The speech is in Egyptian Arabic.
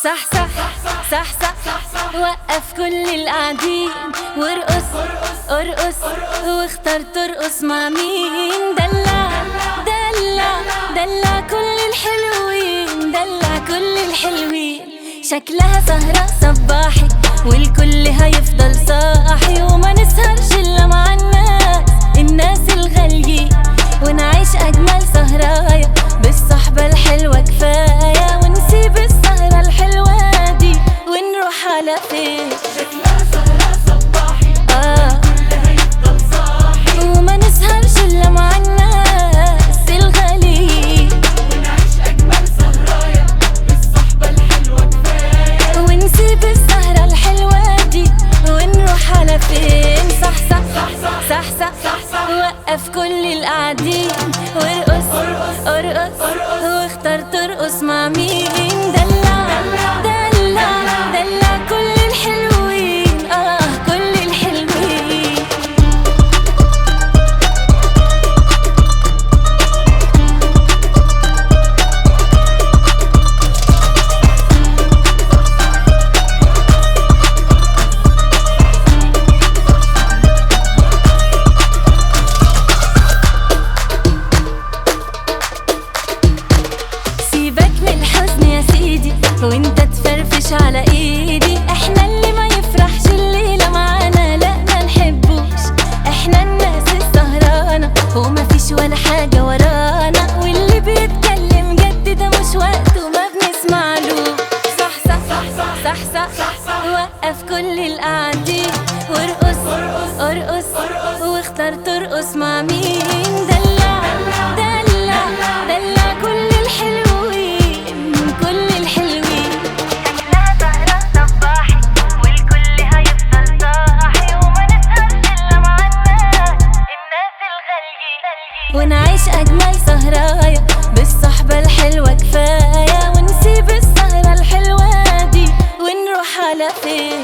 صح صح صح صح وقف كل القاعدين وارقص ارقص واختار ترقص مع مين دلع دلع دلع كل الحلوين دلع كل الحلوين شكلها سهرة صباحي والكل هيفضل صاحي وما نسهرش الا مع الناس الناس الغاليين ونعيش اجمل سهرايا بالصحبة الحلوة كفاية ونسيب السهرة الحلوة دي ونروح على فين شكلها سهرة صباحي آه كلها يفضل صاحي وما نسهرش الا مع الناس الغاليين ونعيش أجمل سهرايا بالصحبة الحلوة كفاية ونسيب السهرة الحلوة دي ونروح على فين صح صح صح صح صح صح صح وقف كل القاعدين وارقص ارقص ارقص ارقص واختار ترقص مع مين دلع دلع دلع كل الحلوين اه كل الحلوين سيبك من الحزن يا سيدي وانت تفرفش على ايدي احنا اللي ما يفرحش الليلة معانا لا ما نحبوش احنا الناس السهرانة وما فيش ولا حاجة ورانا واللي بيتكلم جد ده مش وقته ما بنسمعلوش صح صح صح صح صح, صح, صح وقف كل القاعدين وارقص ارقص ارقص ارقص واختار ترقص مع مين دلع دلع دلع كل الحلوين كل الحلوين شكلها سهرة صباحي والكل هيفضل صاحي وما نسهرش الا مع الناس الناس الغاليين ونعيش اجمل سهرايا بالصحبة الحلوة كفاية ونسيب السهرة الحلوة دي ونروح على فين